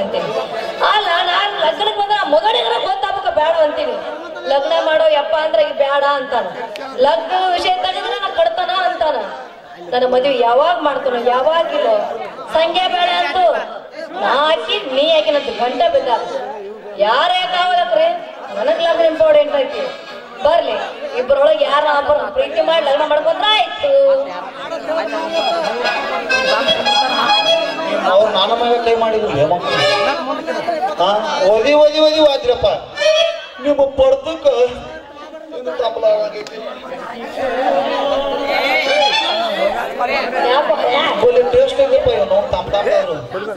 ಅಂತೀನಿ ಅಲ್ಲ ನಾನು ಲಗ್ನಕ್ಕೆ ಬಂದ್ರೆ ಆ ಮಗನಿಗರ ಗೊತ್ತಾಗ್ಬೇಕ ಬೇಡ ಅಂತೀನಿ ಲಗ್ನ ಮಾಡೋ ಯಪ್ಪ ಅಂದ್ರೆ ಈಗ ಬೇಡ ಅಂತಾನ ಲಗ್ನ ವಿಷಯ ತೆಗೆದ್ರೆ ನಾ ಕಡ್ತಾನ ಅಂತಾನ ನನ್ನ ಮದುವೆ ಯಾವಾಗ ಮಾಡ್ತಾನೋ ಯಾವಾಗಿಲ್ಲ ಸಂಖ್ಯೆ ಬೇಡ ಅಂತು ನಾ ಹಾಕಿ ನೀ ಹಾಕಿನಂತ ಗಂಟ ಬಿದ್ದ ಯಾರೇ ಕಾವಲಕ್ರಿ ನನಗ್ ಲಗ್ನ ಇಂಪಾರ್ಟೆಂಟ್ ಐತಿ ಬರ್ಲಿ ಇಬ್ಬರೊಳಗೆ ಯಾರ ಒಬ್ಬರು ಪ್ರೀತಿ ಮಾಡಿ ಲಗ್ನ ಮಾಡ್ಕೊಂಡ್ರ ಆಯ್ತು ಅವ್ರು ನನ್ನ ಮೇಲೆ ಕೈ ಮಾಡಿದ್ರು ಹಾ ಓದಿ ಓದಿ ಓದಿ ವಾದ್ರಪ್ಪ ನಿಮ್ಮ ಪಡ್ದಕ್ಕ ಇದು ತಪ್ಪಲ ಆಗೈತಿ ಯಾಕ ಫುಲ್ ಟೇಸ್ಟ್ ಇದಪ್ಪ ಇವ್ ನೋಡ್ ತಮ್ಮ ತಮ್ಮ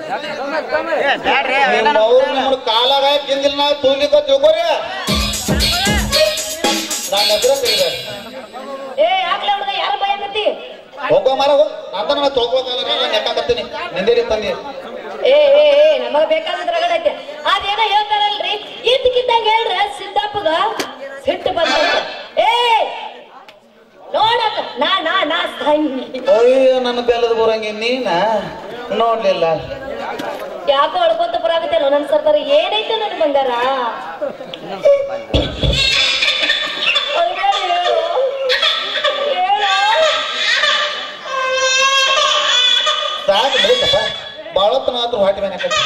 ನಿಮ್ಮ ಅವ್ರು ನಿಮ್ಮನ್ನ ಕಾಲಾಗ ಕಿಂದಿಲ್ ನಾ ತೂಲಿಕ ತಿಳ್ಕೊರಿ ನನ್ನ ಹೆಸರ ತೆಗಿದಾರೆ ಏ ಯಾಕ್ಲೆ ಹುಡುಗ ಯಾರ ಭಯಕತ್ತಿ ಹೋಗೋ ಮಾರ ಹೋಗ್ ಅಂತ ನಾನು ತೊಳ್ಕೊಳಕಲ್ಲ ನಾನು ನೆಕ್ಕಾಕತ್ತೀನಿ ನಿಂದೇರಿ ತಂದಿ ಏ ಏ ಏ ನಮಗ ಬೇಕಾದ ರಗಡ ಐತೆ ಅದೇನೋ ಹೇಳ್ತಾರಲ್ರಿ ಇದ್ದಕ್ಕಿದ್ದಂಗ ಹೇಳ್ರ ಸಿದ್ದಪ್ಪಗ ಸಿಟ್ಟು ಬಂದಂತ ಏ ನೋಡಕ್ಕ ನಾ ನಾ ನಾ ತಂಗಿ ಅಯ್ಯೋ ನನ್ನ ಬೆಲ್ಲದ ಬರಂಗಿ ನೀನ ನೋಡ್ಲಿಲ್ಲ ಯಾಕೋ ಹೊಡ್ಕೊಂತ ಬರಾಗತ್ತೆ ನನ್ ಸರ್ಕಾರ ಏನೈತೆ ನನ್ ಬಂಗಾರ ಅಯ್ಯೋ, ಹೇಳು. ಹೇಳು. ಸಾಕು ಬೇಕಪ್ಪ ಬಾಳಪ್ಪನ ಆತ್ರ ಹಾಟಿ ಮನೆ ಕಟ್ಟಿ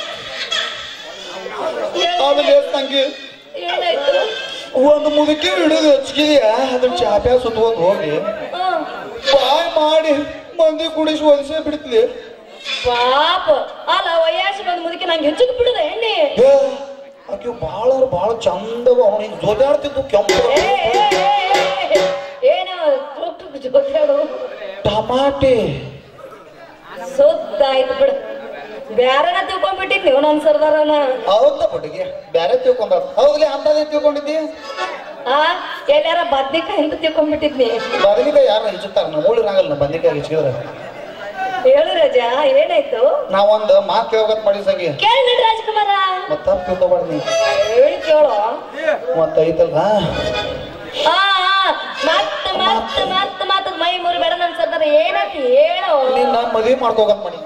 ಆಮೇಲೆ ಎಷ್ಟ್ ತಂಗಿ ಏನಾಯ್ತು ಒಂದು ಮುದುಕಿ ಹಿಡಿದು ಹಚ್ಕಿದ್ಯಾ ಅದನ್ನ ಚಾಪ್ಯಾ ಸುತ್ಕೊಂಡು ಹೋಗಿ ಹ್ಮ್. ಬಾಯ್ ಮಾಡಿ ಮಂದಿ ಕುಡಿಸಿ ಒದಿಸೇ ಬಿಡ್ತಿಲಿ ಪಾಪ ಅಲ್ಲ ವಯಸ್ಸು ಬಂದ್ ಮುದುಕಿ ನಂಗೆ ಹೆಚ್ಚಿಗೆ ಬಿಡುದ ಎಣ್ಣೆ ಏ, ಆಕೆ ಬಾಳ ಬಾಳ ಚಂದವ ಅವನಿಗೆ ಜೋದಾಡ್ತಿದ್ದು ಕೆಂಪು ಏ, ಏ, ಏ, ಏ, ಏನು ತುಕ್ ತುಕ್ ಜೋತಾಡು ಟಮಾಟೆ ಸುದ್ದ ಆಯ್ತು ಬಿಡು ಬ್ಯಾರನ ತಿಳ್ಕೊಂಡ್ಬಿಟ್ಟಿದ್ ನೀವು ನನ್ ಸರ್ದಾರನ ಹೌದ ಹುಡುಗಿ ಬ್ಯಾರೆ ತಿಳ್ಕೊಂಡ ಹೌದ್ಲಿ ಅಂತದೇ ತಿಳ್ಕೊಂಡಿದ್ದಿ ಆ ಎಲ್ಲಾರ ಬದ್ನಿಕಾಯಿ ಅಂತ ತಿಳ್ಕೊಂಡ್ಬಿಟ್ಟಿದ್ನಿ ಬದಲಿಕಾಯಿ ಯಾರ ಹೆಚ್ಚುತ್ತಾರ ನಮ್ಮ ಊಳಿರಾಗಲ್ಲ ಬದಲಿಕಾಯಿ ಹೆಚ್ಚಿದ್ರೆ ಹೇಳು ರಜ ಏನಾಯ್ತು ನಾವೊಂದು ಮಾತು ಕೇಳೋಗತ್ ಮಾಡಿ ಸಂಗಿ ಕೇಳಿ ನಡಿ ರಾಜ್ಕುಮಾರ ಮತ್ತ ತಪ್ಪು ತಿಳ್ಕೊಬಾರ್ದು ನೀ ಹೇಳಿ ಕೇಳು ಮತ್ತ ಐತಲ್ಲ ಆ ಆ, ಮತ್ತ ಮತ್ತ ಮತ್ತ ಮತ್ತ ಮೈ ಮುರಿ ಬೇಡ ನನ್ ಸರ್ದಾರ ಏನಾಯ್ತು ಹೇಳು ನೀನ್ ನಾನು ಮದುವೆ ಮಾಡ್ಕೋಗತ್ ಮಾಡಿ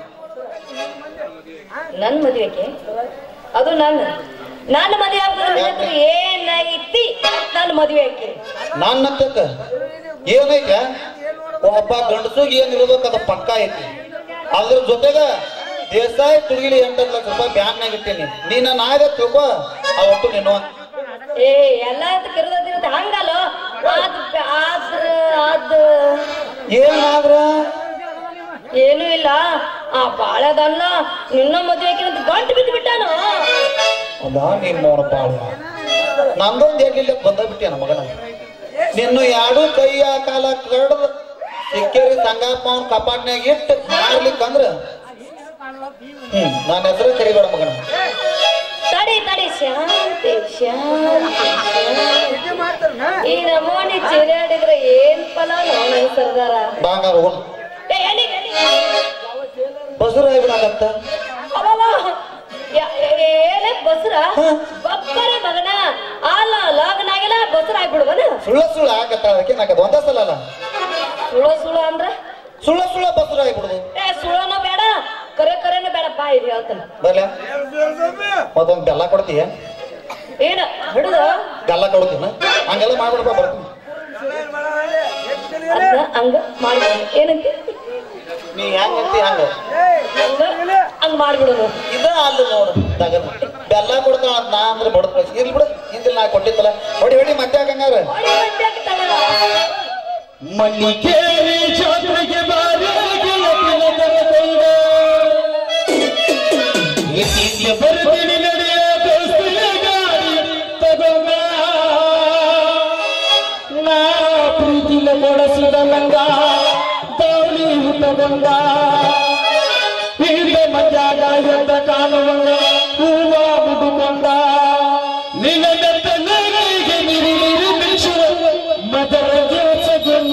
ನನ್ ಮದುವೆಗೆ ಅದು ನನ್ನ ನನ್ನ ಮದುವೆ ಆಗ್ಬೋದು ಏನೈತಿ ನನ್ನ ಮದುವೆ ಆಕೆ ನನ್ನ ಹತ್ತಕ್ಕ ಏನೈತೆ ಒಬ್ಬ ಗಂಡಸಿಗೆ ಏನ್ ಇರ್ಬೇಕು ಅದ ಪಕ್ಕ ಐತಿ ಅದ್ರ ಜೊತೆಗ ದೇಸಾಯಿ ತುಡುಗಿಲಿ ಎಂಟತ್ತು ಲಕ್ಷ ರೂಪಾಯಿ ಬ್ಯಾಂಕ್ನಾಗ ಇಟ್ಟೀನಿ ನೀನ ನಾಯ್ದ ತಿಳ್ಕೊ ಅವತ್ತು ನೀನು ಏ ಎಲ್ಲ ಕಿರದಿರುತ್ತೆ ಹಂಗಲ್ಲ ಅದ್ ಆದ್ರ ಅದ್ ಏನಾದ್ರ ಏನೂ ಇಲ್ಲ ಆ ಬಾಳದಲ್ಲ ನಿನ್ನ ಮದುವೆ ಆಕೆ ಅಂತ ಗಂಟು ಬಿದ್ದು ಬಿಟ್ಟಾನು ಅದಾ ನೀನ್ ನೋಡ ಬಾಳ ನಂದೊಂದ್ ಎಲ್ಲಿಲ್ಲ ಬಂದ ಬಿಟ್ಟಿಯ ಮಗನ ನಿನ್ನ ಎರಡು ಕೈಯ ಕಾಲ ಕಡ್ದು ಸಿಕ್ಕೇರಿ ಸಂಗಪ್ಪ ಅವ್ನ ಕಪಾಟ್ನ್ಯಾಗ ಇಟ್ಟು ಮಾಡ್ಲಿಕ್ಕಂದ್ರ ಹ್ಮ್ ನನ್ನ ಹೆಸರು ಕರಿಬೇಡ ಮಗನ ತಡಿ ತಡಿ ಶಾಂತಿ ಶಾಂತಿ ಶಾಂತಿ. ಈ ನಮೂನಿ ಚಿರಾಡಿದ್ರೆ ಏನ್ ಫಲ ನೋಡ ಸರ್ದಾರ ಬಾಂಗಾರ ಹೋಗೋಣ ಏ, ಎಲ್ಲಿ, ಎಲ್ಲಿ? ಬಸುರ ಆಗ್ಬಿಡಾಗತ್ತ ಅಬ್ಬಬ್ಬ! ಯ- ಏನೇ ಬಸ್ರ ಬಪ್ಪರೆ ಮಗನ ಅಲ್ಲ ಲಗ್ನ ಆಗಿಲ್ಲ ಬಸ್ರ ಆಗ್ಬಿಡುವನ ಸುಳ್ಳ ಸುಳ್ಳ ಆಗತ್ತ ಅದಕ್ಕೆ ನಾಕದ ಒಂದೇ ಸಲ ಅಲ್ಲ ಸುಳ ಸುಳ ಅಂದ್ರ ಸುಳ್ಳ ಸುಳ್ಳ ಬಸುರ ಆಗ್ಬಿಡುದು ಏ ಸುಳನ ಬೇಡ ಕರೆ ಕರೆನ ಬೇಡ ಬಾಯಿ ಹೇಳ್ತಾನ ಬಲ್ಲ ಮತ್ತೊಂದ್ ಬೆಲ್ಲ ಕೊಡ್ತೀಯ ಏನ ಹಿಡಿದು ಗಲ್ಲ ಕೊಡ್ತೀನ ಹಂಗೆಲ್ಲ ಮಾಡ್ಬಿಡ್ಬಾ ಬರ್ತೀನಿ ಅದ್ನ ಹಂಗ ಮಾಡಿ ಏನಂತಿ ನೀ ಹೆಂಗ್ ಅಂತಿ ಹಂಗ ಹಂಗ ಹಂಗ ಮಾಡ್ಬಿಡೋದು ಇದ ಅಲ್ಲ ನೋಡು ತಗದ್ ಬೆಲ್ಲ ಕೊಡ್ತಾವ ಅಂತ ನಾ ಅಂದ್ರೆ ಬಡದ್ ಇರ್ಲಿ ಬಿಡು ಹಿಂದಿಲ್ ನಾ ಕೊಟ್ಟಿತ್ತಲ್ಲ ಹೊಡಿ ಹೊಡಿ ಮತ್ತೆ ಹಂಗಾರ ಹೊಡಿ ಹೊಡಿ ಆಗ್ತಾಳ. ಮಲ್ಲಿಕೇರಿ ಜಾತ್ರೆಗೆ ಬರ್ತೀನಿ ನಡೆಯ ದೋಸ್ತಿಯ ಗಾಡಿ ತಗೊಂಡ ನಾ ಪ್ರೀತಿಲ ಕೊಡಸಿದ ನಂಗ ದೌಳಿ ಹುಟ್ಟದಂಗ ಹಿಂದೆ ಮಜಾಗ ಎದ್ದ ಕಾಣುವಂಗ ಹೂವ ಮುಡುಕೊಂಡ ನಿನ್ನ ಬೆತ್ತಲಿಗೆ ನಿರಿ ನಿರಿ ಬಿಚ್ಚುವ ಮದರ ಜೋಸಗುಲ್ಲ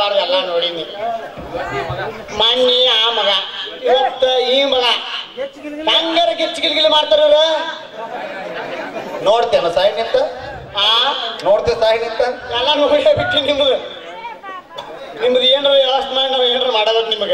ನೋಡಬಾರ್ದು ಎಲ್ಲ ನೋಡೀನಿ ಮಣ್ಣಿ ಆ ಮಗ ಇವತ್ತ ಈ ಮಗ ಹಂಗಾರ ಗಿಚ್ಚ ಗಿಲ್ಗಿಲ್ ಮಾಡ್ತಾರ ಇವ್ರು? ನೋಡ್ತೇನ ಸಾಯಿ ನಿಂತ ಆ ನೋಡ್ತೇವೆ ಸಾಯಿ ನಿಂತ ಎಲ್ಲ ನೋಡೇ ಬಿಟ್ಟು ನಿಮ್ದು ನಿಮ್ದು ಏನಾರ ವ್ಯವಸ್ಥೆ ಮಾಡಿ ನಾವು ಏನಾರ ಮಾಡಬೇಕು ನಿಮಗೆ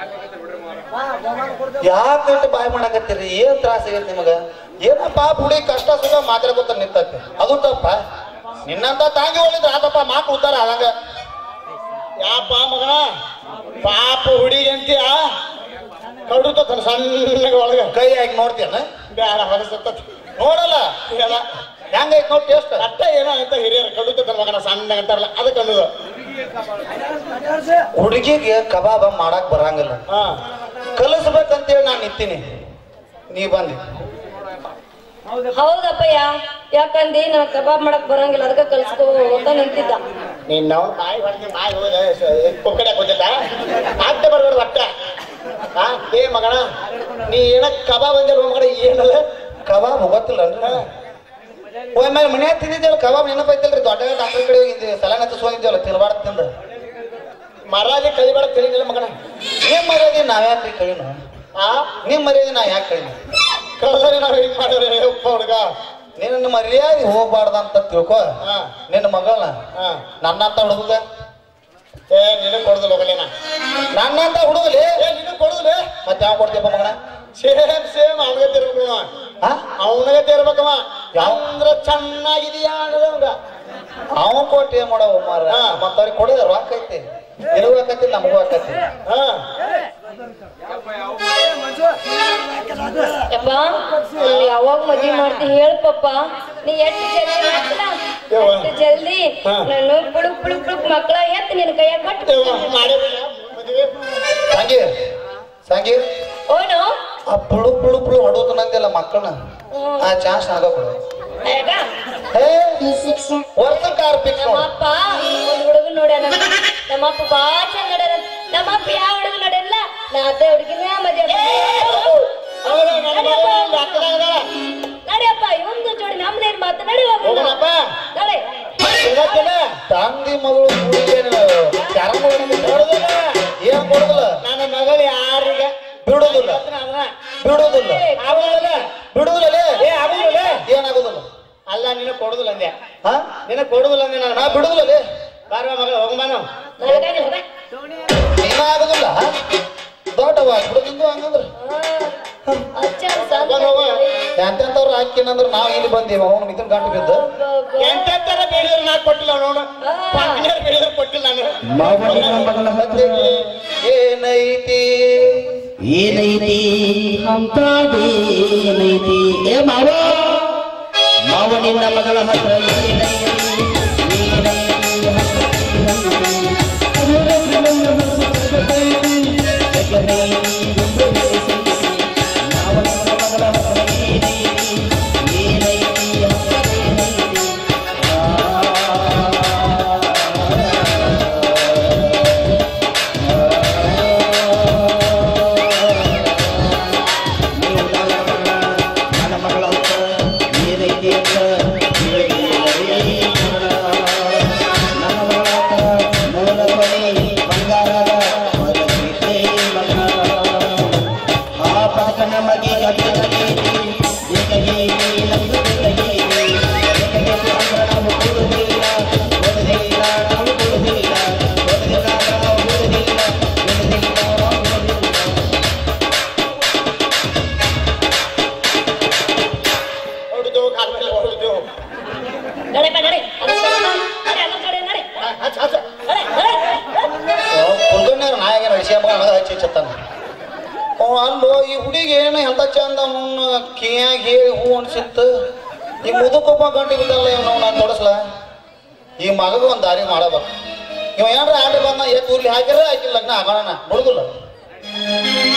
ಯಾಕೆ ಇಟ್ಟು ಬಾಯ್ ಮಾಡಕತ್ತೀರಿ ಏನ್ ತ್ರಾಸ ಆಗೈತಿ ನಿಮಗ ಏನಪ್ಪ ಹುಡಿ ಕಷ್ಟ ಸುಖ ಮಾತಾಡ್ಕೊತ ನಿಂತೈತಿ ಅದು ತಪ್ಪ ನಿನ್ನಂತ ತಾಂಗಿ ಒಳ್ಳಿದ್ರ ಆತಪ್ಪ ಮಾತು ಉದ್ದಾರ ಆದಂಗ ಯಾಪ ಮಗ ಪಾಪ ಹುಡುಗಿ ಅಂತೀಯ ಕಡುತ್ತ ಸಣ್ಣಗೆ ಒಳಗ ಕೈ ಹಾಕಿ ನೋಡ್ತೀಯನ ಬ್ಯಾಡ ಹೊರಸತ್ತತಿ ನೋಡಲ್ಲ ಇಲ್ಲ ಹೆಂಗೈತಿ ನೋಡಿ ಟೇಸ್ಟ್ ಅಟ್ಟ ಏನೋ ಅಂತ ಹಿರಿಯರು ಕಡುತ್ತ ಮಗನ ಸಣ್ಣಗೆ ಅಂತಾರಲ್ಲ ಅದಕ್ಕೆ ಅನ್ನೋದು ಹುಡುಗಿಗೆ ಕಬಾಬ ಮಾಡಕ್ ಬರಂಗಿಲ್ಲ ಹಾ ಕಲಿಸ್ಬೇಕಂತೇಳಿ ನಾನು ನಿಂತೀನಿ ನೀ ಬಂದಿ ಹೌದಪ್ಪಯ್ಯ ಯಾಕಂದಿ ನಾ ಕಬಾಬ್ ಮಾಡಕ್ ಬರಂಗಿಲ್ಲ ಅದಕ್ಕೆ ಕಲ್ಸ್ಕೋ ಅಂತ ನಿಂತಿದ್ದ ನೀನ್ ನಾವು ಬಾಯಿ ಹೊಡೆದು ಬಾಯಿ ಹೋದ ಕೊಕ್ಕಡೆ ಕೂತಿದ್ದ ಆಗ್ತಾ ಬರ್ಬೇಡ ಒಟ್ಟ ಹಾ ಏ ಮಗನ ನೀ ಏನ ಕಬಾಬ್ ಅಂದೆ ಮಗನ ಏನಲ್ಲ ಕಬಾಬ್ ಗೊತ್ತಿಲ್ಲ ಒಮ್ಮೆ ಮನ್ಯಾಗ ತಿಂದಿದ್ದೇವಲ್ಲ ಕಬಾಬ್ ನೆನಪೈತಲ್ರಿ ದೊಡ್ಡ ಡಾಕ್ಟರ್ ಕಡೆ ಹೋಗಿದ್ದೆ ಸಲ ಹಚ್ಚಿಸ್ಕೊಂಡಿದ್ದೇವಲ್ಲ ತಿನ್ಬಾರ್ದು ತಿಂದ ಮರಾಜಿ ಕಲಿಬೇಡ ತಿಳಿಲಿಲ್ಲ ಮಗನ ನಿಮ್ ಮರ್ಯಾದೆ ನಾವ್ಯಾಕ್ರಿ ಕಳಿನು ಆ ನಿಮ್ ಮರ್ಯಾದೆ ನಾ ಯಾಕೆ ಕಳಿನು ಕಳ್ಸರಿ ನಾವ್ ಹಿಂಗ್ ಮಾಡಿದ್ರೆ ಉಪ್ಪ ಹುಡುಗ ನಿನ್ನ ಮರ್ಯಾದೆ ಹೋಗ್ಬಾರ್ದಂತ ತಿಳ್ಕೊ ಹಾ ನಿನ್ನ ಮಗಳನ್ನ ಹಾ ನನ್ನಂತ ಹುಡುಗ ಏ ನಿನಗ್ ಕೊಡುದಿಲ್ಲ ಹೋಗಲೇನ ನನ್ನಂತ ಹುಡುಗಲಿ ಏ ನಿನಗ್ ಕೊಡುದಿಲ್ಲ ಮತ್ತೆ ಯಾವ ಕೊಡ್ತೀಯಪ್ಪ ಮಗನ ಸೇಮ್ ಸೇಮ್ ಅವನಿಗೆ ತಿರ್ಬೇಕು ನಾವು ಹಾ ಅವನಿಗೆ ತಿರ್ಬೇಕವ ಯಾವ- ಅಂದ್ರ ಚೆನ್ನಾಗಿದೀಯಾ ಅನ್ನೋದು ಅವಂಗ ಅವ ಕೊಟ್ಟು ಏನ್ ಮಾಡವ ಮಾರ ಹಾ. ಮತ್ತ ಅವ್ರಿಗೆ ಕೊಡೋದ ರೊಕ್ಕ ಐತಿ ನಿನಗೂ ಆಕತಿ ನಮಗೂ ಆಕತಿ ಹಾ ಯಪ್ಪ ನೀನ್ ಯಾವಾಗ ಮದ್ವಿ ಮಾಡ್ತಿ ಹೇಳಪ್ಪ ನೀ ಎಷ್ಟು ಜಲ್ದಿ ಮಾಡ್ತಿಲ್ಲ ಯವ್ವ. ಅಷ್ಟು ಜಲ್ದಿ ಹಾ. ನಾನು ಪುಳುಕ್ ಪುಳುಕ್ ಪುಳುಕ್ ಮಕ್ಕಳ ಎತ್ತು ನಿನ್ ಕೈಯಾಗ ಕೊಟ್ಟು ಯವ್ವ, ಮಾಡೇ ಬಿಡ ಮದುವೆ ಸಂಗಿ ಸಂಗಿ ಓನು ಆ ಪುಳು ಪುಳು ಪುಳು ಹೊಡೋತನಂತೆಲ್ಲ ಮಕ್ಕಳನ್ನ ಹ್ಮ್. ಆ ಚಾನ್ಸ್ ಆಗ ಕೊಡು ಆಗ ಏ ವರ್ಷಕ್ಕೆ ಆರು ಫಿಕ್ಸ್ ನೋಡು ನಮ್ಮಪ್ಪ ಒಂದ್ ಹುಡುಗ ನೋಡ್ಯಾನ ನಮ್ಮಪ್ಪ ಬಾ ಚಂದ ನೋಡ್ಯಾನ ನಮ್ಮಪ್ಪ ಯಾವ ಹುಡುಗ ನೋಡ್ಯಾನಲ್ಲ ನಾ ಅದೇ ಹುಡುಗಿನ ಮದ್ವೆ ಅವಳು ನನ್ನ ಮಗಳು ಒಂದು ಅಕ್ಕದಾಗದಾಳ. ನಡಿಯಪ್ಪ ಇವಂದು ಜೋಡಿ ನಮ್ದೇನ್ ಮಾತು ನಡಿ ಹೋಗೋಣ ಹೋಗೋಣಪ್ಪ ನಡಿ ಇವತ್ತಿನ ತಂದಿ ಮಗಳು ಹುಡುಗೇನು ಕ್ಯಾರಂ ಬೋರ್ಡ್ ಕೊಡುದಿಲ್ಲ ಏನ್ ಕೊಡುದಿಲ್ಲ ನನ್ನ ಮಗಳು ಯಾರಿಗೆ ಬಿಡುದಿಲ್ಲ ಅದನ್ನ ಬಿಡುದಿಲ್ಲ ಆಗುದಿಲ್ಲ ಬಿಡುದಿಲ್ಲ ಏ ಆಗುದಿಲ್ಲ ಏನಾಗುದಿಲ್ಲ ಅಲ್ಲ ನಿನಗ್ ಕೊಡುದಿಲ್ಲ ಅಂದೆ ಹಾ ನಿನಗ್ ಕೊಡುದಿಲ್ಲ ಅಂದೆ ನಾನು ನಾ ಬಿಡುದಿಲ್ಲ ಬಾರ ಮಗಳು ಹೋಗ್ಬಾನು ನನಗಾಗಿ ಹೋಗ ಏನಾಗುದಿಲ್ಲ ದೊಡ್ಡವ ಬಿಡುದಿಂದು ಹಂಗಂದ್ರ ಅಚ್ಚ ಹೋಗೋಣ, ಹೋಗೋಣ. ಎಂತೆಂತವ್ರು ಹಾಕಿನಂದ್ರ ನಾವ್ ಇಲ್ಲಿ ಬಂದೀವಿ ಅವ್ನು ಮಿಥುನ್ ಗಂಟು ಬಿದ್ದ ಎಂತೆಂತರ ಬೇಡಿದ್ರು ನಾ ಕೊಟ್ಟಿಲ್ಲ ನೋಡು ಪಂಗಿನವ್ರು ಬೇಡಿದ್ರು ಕೊಟ್ಟಿಲ್ಲ ನಾನು ಮಾವನಿನ ಮಗಳ ಹತ್ರ ಏನೈತಿ ಏನೈತಿ ಅಂತದೇನೈತಿ ಏ ಮಾವ ಮಾವನಿನ ಮಗಳ ಹತ್ರ ಏನೈತಿ ಏನೈತಿ ಮಾವನಿನ ಮಗಳ ಹತ್ರ ಏನೈತಿ ಏನೈತಿ ಅಂತದೇನೈತಿ ನೀವು ನನ್ನ ಮಗಳ ಹತ್ರ ಏನೈತಿ ಅಂತ ಕೇಳಿದ್ದೀರಿ ನನ್ನ ಮಗಳ ಹತ್ರ ಮೂಲ ಧ್ವನಿ ಬಂಗಾರದ ಮಲಗಿದ್ದೆ ಮಗ ಆ ಪದಕ ನಮಗೆ ಗಟ್ಟಿಗೈತಿ ಏಕಗೈತಿ ನಮ್ದು ಬೇಕಗೈತಿ ಏಕಗೈತಿ ಅಂದ್ರೆ ನಾವು ಕೊಡುವುದಿಲ್ಲ ಕೊಡುವುದಿಲ್ಲ ನಾವು ಕೊಡುವುದಿಲ್ಲ ಕೊಡುವುದಿಲ್ಲ ನಾವು ಬಿಡುವುದಿಲ್ಲ ಬಿಡುವುದಿಲ್ಲ ನಾವು ಬಿಡುವುದಿಲ್ಲ ಹೊಡೆದು ಕಾಲ ಮೇಲೆ ಹೊಡೆದು ನಡಿಪ್ಪ ನಡಿ ಅದನ್ನ ನಡಿ ಅದನ್ನ ಕಡೆ ನಡಿ ಹಚ್ಚ ಹಚ್ಚ ನಡಿ ನಡಿ ಕುಲ್ಗಣ್ಣವ್ರ ನಾಯಕ ನಡೆಸಿ ಮಗ ನನಗ ಹಚ್ಚಿ ಹಚ್ಚತ್ತಾನ ಅವ ಅಲ್ಲೋ ಈ ಹುಡುಗಿ ಏನು ಎಂತ ಚಂದ ಅವನು ಕಿಯಾಗ ಹೇಳಿ ಹೂ ಅನ್ಸಿತ್ತು ಈ ಮುದುಕೊಬ್ಬ ಗಂಟೆ ಬಿದ್ದಲ್ಲ ಇವ್ನು ನಾನು ತೊಡಸ್ಲ ಈ ಮಗಗ ಒಂದು ದಾರಿ ಮಾಡಬೇಕು ಇವ ಏನ್ರ ಆಟ ಬಂದ ಎತ್ತು ಉರ್ಲಿ ಹಾಕಿರ ಆಕಿನ ಲಗ್ನ ಆಗೋಣ ಬಿಡುದಿಲ್ಲ